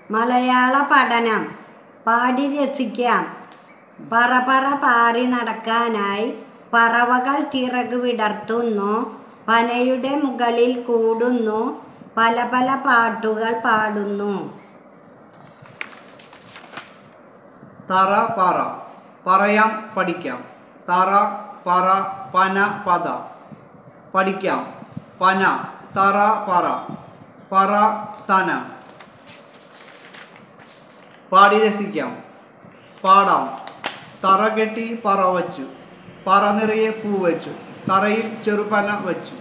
മലയാള പഠനം പാടി രസിക്കാം പറ പറ പാറി നടക്കാനായി പറവകൾ ചിറക് വിടർത്തുന്നു പനയുടെ മുകളിൽ കൂടുന്നു പല പല പാട്ടുകൾ പാടുന്നു തറ പറ പറയാം പഠിക്കാം തറ പറ പന പത പഠിക്കാം പന തറ പറ പറ തന പാടി രസിക്കാം പാടാം തറ കെട്ടി പറ വച്ചു പറ നിറയെ പൂ വച്ചു തറയിൽ ചെറുപന വച്ചു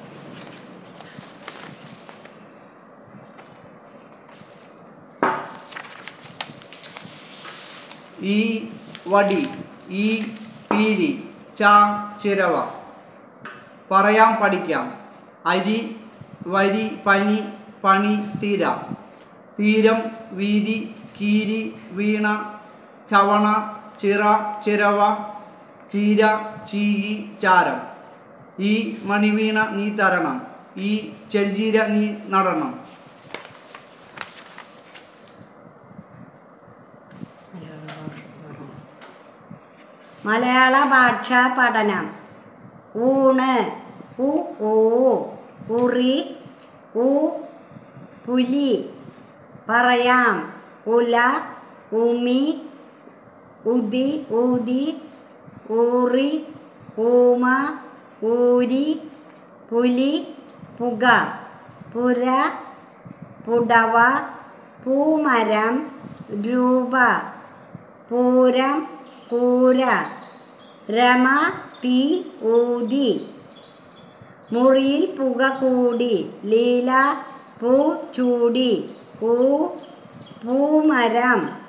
ഈ വടി ഈ പീലി ചാ ചിരവ പറയാം പഠിക്കാം അരി വരി പനി പണി തീര തീരം വീതി കീരി വീണ ചവണ ചിറ ചിരവ ചീര ചീകി ചാരം ഈ മണിവീണ നീ തരണം ഈ ചെഞ്ചീര നീ നടണം മലയാള ഭാഷാ പഠനം ഊണ് ഉ ഊ ഉറി ഉ പുലി പറയാം ഉല ഉമി ഉതി ഊതി ഊറി ഊമ ഊരി പുലി പുക പുര പുടവ പൂമരം രൂപ പൂരം കൂര രമ തീ ഊതി മുറിയിൽ പുക കൂടി ലീല പൂ ചൂടി പൂ പൂമരം